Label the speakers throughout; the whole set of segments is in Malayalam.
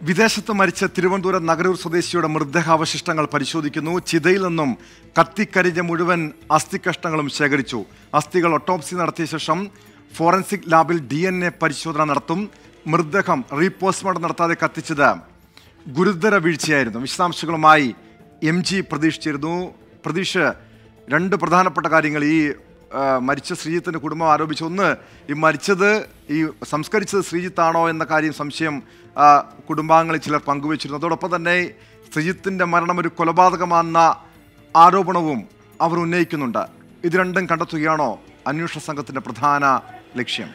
Speaker 1: വിദേശത്ത് മരിച്ച തിരുവനന്തപുരം നഗരൂർ സ്വദേശിയുടെ മൃതദേഹാവശിഷ്ടങ്ങൾ പരിശോധിക്കുന്നു ചിതയിൽ നിന്നും കത്തിക്കരിഞ്ഞ മുഴുവൻ അസ്ഥികഷ്ണങ്ങളും ശേഖരിച്ചു അസ്ഥികൾ ഒട്ടോപ്സി നടത്തിയ ശേഷം ഫോറൻസിക് ലാബിൽ ഡി എൻ എ പരിശോധന നടത്തും മൃതദേഹം റീപോസ്റ്റ്മോർട്ടം നടത്താതെ കത്തിച്ചത് ഗുരുതര വീഴ്ചയായിരുന്നു വിശദാംശങ്ങളുമായി എം ജി പ്രതീക്ഷിച്ചിരുന്നു പ്രതീക്ഷ രണ്ട് പ്രധാനപ്പെട്ട കാര്യങ്ങൾ ഈ ആ, മരിച്ച ശ്രീജിത്തിന്റെ കുടുംബം ആരോപിച്ചു ഒന്ന് ഈ മരിച്ചത് ഈ സംസ്കരിച്ചത് ശ്രീജിത്താണോ എന്ന കാര്യം സംശയം ആ, കുടുംബാംഗങ്ങളിൽ ചിലർ പങ്കുവച്ചിരുന്നു അതോടൊപ്പം തന്നെ ശ്രീജിത്തിന്റെ മരണം ഒരു കൊലപാതകമാണെന്ന ആരോപണവും അവർ ഉന്നയിക്കുന്നുണ്ട് ഇത് രണ്ടും കണ്ടെത്തുകയാണോ അന്വേഷണ സംഘത്തിന്റെ പ്രധാന ലക്ഷ്യം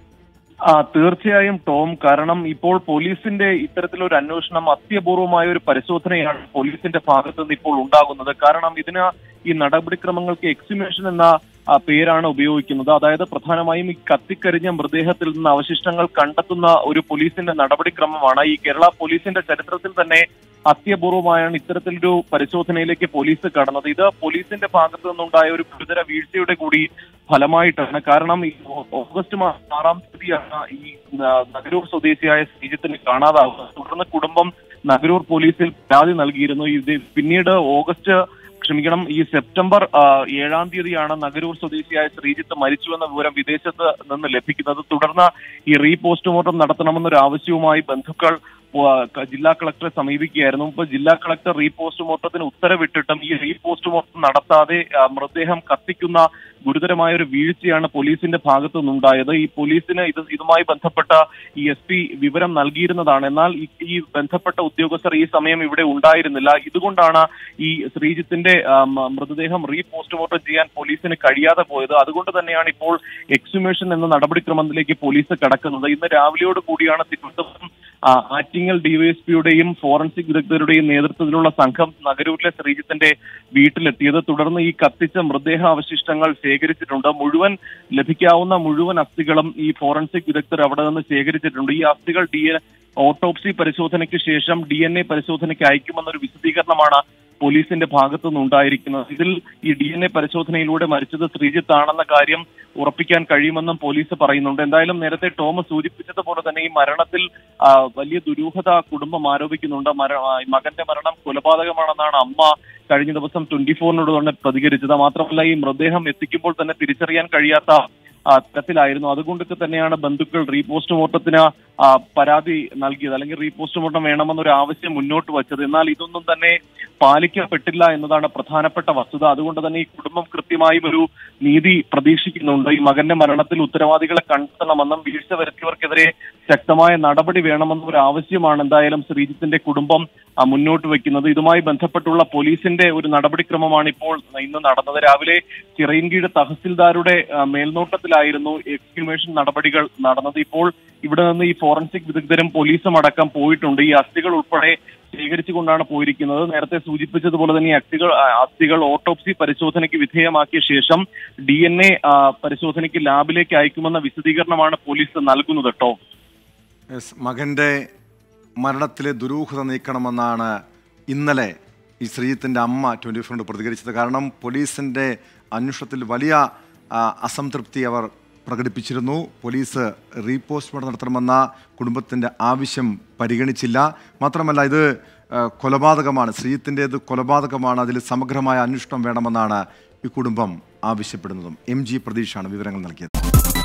Speaker 2: ആ തീർച്ചയായും ടോം കാരണം ഇപ്പോൾ പോലീസിന്റെ ഇത്തരത്തിലൊരു അന്വേഷണം അത്യപൂർവമായ ഒരു പരിശോധനയാണ് പോലീസിന്റെ ഭാഗത്ത് നിന്ന് ഇപ്പോൾ ഉണ്ടാകുന്നത് കാരണം ഇതിന് ഈ നടപടിക്രമങ്ങൾക്ക് എക്സിമേഷൻ എന്ന ആ, പേരാണ് ഉപയോഗിക്കുന്നത് അതായത് പ്രധാനമായും ഈ കത്തിക്കരിഞ്ഞ മൃതദേഹത്തിൽ നിന്ന് അവശിഷ്ടങ്ങൾ കണ്ടെത്തുന്ന ഒരു പോലീസിന്റെ നടപടിക്രമമാണ് ഈ കേരള പോലീസിന്റെ ചരിത്രത്തിൽ തന്നെ അത്യപൂർവമായാണ് ഇത്തരത്തിലൊരു പരിശോധനയിലേക്ക് പോലീസ് കടന്നത് ഇത് പോലീസിന്റെ ഭാഗത്തു നിന്നുണ്ടായ ഒരു ഗുരുതര വീഴ്ചയുടെ കൂടി ഫലമായിട്ടാണ് കാരണം ഈ ഓ- ഓഗസ്റ്റ് മാസം ആറാം തീയതിയാണ് ഈ ആ, നഗരൂർ സ്വദേശിയായ ശ്രീജിത്തിന് കാണാതാവുന്നത് തുടർന്ന് കുടുംബം നഗരൂർ പോലീസിൽ പരാതി നൽകിയിരുന്നു ഇത് പിന്നീട് ഓഗസ്റ്റ് ക്ഷമിക്കണം ഈ സെപ്റ്റംബർ ആ, ഏഴാം തീയതിയാണ് നഗരൂർ സ്വദേശിയായ ശ്രീജിത്ത് മരിച്ചുവെന്ന വിവരം വിദേശത്ത് നിന്ന് ലഭിക്കുന്നത് തുടർന്ന് ഈ റീ പോസ്റ്റ്മോർട്ടം നടത്തണമെന്നൊരു ആവശ്യവുമായി ബന്ധുക്കൾ ആ, ക- ജില്ലാ കളക്ടറെ സമീപിക്കുകയായിരുന്നു ഇപ്പൊ ജില്ലാ കളക്ടർ റീ പോസ്റ്റ്മോർട്ടത്തിന് ഉത്തരവിട്ടിട്ടും ഈ റീ പോസ്റ്റ്മോർട്ടം നടത്താതെ ആ, മൃതദേഹം കത്തിക്കുന്ന ഗുരുതരമായ ഒരു വീഴ്ചയാണ് പോലീസിന്റെ ഭാഗത്തു നിന്നുണ്ടായത് ഈ പോലീസിന് ഇത് ഇതുമായി ബന്ധപ്പെട്ട ഈ എസ് പി വിവരം നൽകിയിരുന്നതാണ് എന്നാൽ ഈ- ഈ ബന്ധപ്പെട്ട ഉദ്യോഗസ്ഥർ ഈ സമയം ഇവിടെ ഉണ്ടായിരുന്നില്ല ഇതുകൊണ്ടാണ് ഈ ശ്രീജിത്തിന്റെ ആ, മ- മൃതദേഹം റീ പോസ്റ്റ്മോർട്ടം ചെയ്യാൻ പോലീസിന് കഴിയാതെ പോയത് അതുകൊണ്ട് തന്നെയാണ് ഇപ്പോൾ എക്സുമേഷൻ എന്ന നടപടിക്രമത്തിലേക്ക് പോലീസ് കടക്കുന്നത് ഇന്ന് രാവിലെയോട് കൂടിയാണ് തിരുവനന്തപുരം ആ, ആറ്റിങ്ങൽ ഡിവൈഎസ്പിയുടെയും ഫോറൻസിക് വിദഗ്ധരുടെയും നേതൃത്വത്തിലുള്ള സംഘം നഗരൂരിലെ ശ്രീജിത്തിന്റെ വീട്ടിലെത്തിയത് തുടർന്ന് ഈ കത്തിച്ച മൃതദേഹാവശിഷ്ടങ്ങൾ ശേഖരിച്ചിട്ടുണ്ട് മുഴുവൻ ലഭിക്കാവുന്ന മുഴുവൻ അസ്ഥികളും ഈ ഫോറൻസിക് വിദഗ്ധർ അവിടെ നിന്ന് ശേഖരിച്ചിട്ടുണ്ട് ഈ അസ്ഥികൾ ഡി എൻ ഓട്ടോപ്സി പരിശോധനയ്ക്ക് ശേഷം ഡി എൻ എ പരിശോധനയ്ക്ക് അയക്കുമെന്നൊരു വിശദീകരണമാണ് പോലീസിന്റെ ഭാഗത്തു നിന്നുണ്ടായിരിക്കുന്നത് ഇതിൽ ഈ ഡി എൻ എ പരിശോധനയിലൂടെ മരിച്ചത് ശ്രീജിത്ത് ആണെന്ന കാര്യം ഉറപ്പിക്കാൻ കഴിയുമെന്നും പോലീസ് പറയുന്നുണ്ട് എന്തായാലും നേരത്തെ തോമസ് സൂചിപ്പിച്ചതുപോലെ തന്നെ ഈ മരണത്തിൽ ആ, വലിയ ദുരൂഹത കുടുംബം ആരോപിക്കുന്നുണ്ട് മര- ആ, ഈ മകന്റെ മരണം കൊലപാതകമാണെന്നാണ് അമ്മ കഴിഞ്ഞ ദിവസം ട്വന്റി ഫോറിനോട് തന്നെ പ്രതികരിച്ചത് മാത്രമല്ല ഈ മൃതദേഹം എത്തിക്കുമ്പോൾ തന്നെ തിരിച്ചറിയാൻ കഴിയാത്ത ആ, തരത്തിലായിരുന്നു അതുകൊണ്ടൊക്കെ തന്നെയാണ് ബന്ധുക്കൾ റീപോസ്റ്റ്മോർട്ടത്തിന് ആ, പരാതി നൽകിയത് അല്ലെങ്കിൽ റീപോസ്റ്റ്മോർട്ടം വേണമെന്നൊരു ആവശ്യം മുന്നോട്ട് വച്ചത് എന്നാൽ ഇതൊന്നും തന്നെ പാലിക്കപ്പെട്ടില്ല എന്നതാണ് പ്രധാനപ്പെട്ട വസ്തുത അതുകൊണ്ട് തന്നെ ഈ കുടുംബം കൃത്യമായും ഒരു നീതി പ്രതീക്ഷിക്കുന്നുണ്ട് ഈ മകന്റെ മരണത്തിൽ ഉത്തരവാദികളെ കണ്ടെത്തണമെന്നും വീഴ്ച വരുത്തിയവർക്കെതിരെ ശക്തമായ നടപടി വേണമെന്നും ഒരു ആവശ്യമാണ് എന്തായാലും ശ്രീജിത്തിന്റെ കുടുംബം ആ, മുന്നോട്ട് വെക്കുന്നത് ഇതുമായി ബന്ധപ്പെട്ടുള്ള പോലീസിന്റെ ഒരു നടപടിക്രമമാണ് ഇപ്പോൾ ഇന്ന് നടന്നത് രാവിലെ ചിറയിൻകീഴ് തഹസിൽദാരുടെ ആ, മേൽനോട്ടത്തിലായിരുന്നു എക്സ്ക്യൂമേഷൻ നടപടികൾ നടന്നത് ഇപ്പോൾ ഇവിടെ നിന്ന് ഈ ഫോറൻസിക് വിദഗ്ധരും പോലീസും അടക്കം പോയിട്ടുണ്ട് ഈ അസ്ഥികൾ ഉൾപ്പെടെ ശേഖരിച്ചുകൊണ്ടാണ് പോയിരിക്കുന്നത് നേരത്തെ സൂചിപ്പിച്ചതുപോലെ തന്നെ ഈ അസ്ഥികൾ ആ, അസ്ഥികൾ ഓട്ടോപ്സി പരിശോധനയ്ക്ക് വിധേയമാക്കിയ ശേഷം ഡി എൻ എ പരിശോധനയ്ക്ക് ലാബിലേക്ക് അയക്കുമെന്ന വിശദീകരണമാണ് പോലീസ് നൽകുന്നത് കേട്ടോ
Speaker 1: യെസ്, മകന്റെ മരണത്തിലെ ദുരൂഹത നീക്കണമെന്നാണ് ഇന്നലെ ഈ ശ്രീജിത്തിന്റെ അമ്മ ട്വന്റി ഫോറിനോട് പ്രതികരിച്ചത് കാരണം പോലീസിന്റെ അന്വേഷണത്തിൽ വലിയ ആ, അസംതൃപ്തി അവർ പ്രകടിപ്പിച്ചിരുന്നു പോലീസ് റീപോസ്റ്റ്മോർട്ടം നടത്തണമെന്ന കുടുംബത്തിന്റെ ആവശ്യം പരിഗണിച്ചില്ല മാത്രമല്ല ഇത് ആ, കൊലപാതകമാണ് ശ്രീജിത്തിൻ്റേത് കൊലപാതകമാണ് അതിൽ സമഗ്രമായ അന്വേഷണം വേണമെന്നാണ് ഈ കുടുംബം ആവശ്യപ്പെടുന്നതും എം ജി പ്രതീഷാണ് വിവരങ്ങൾ നൽകിയത്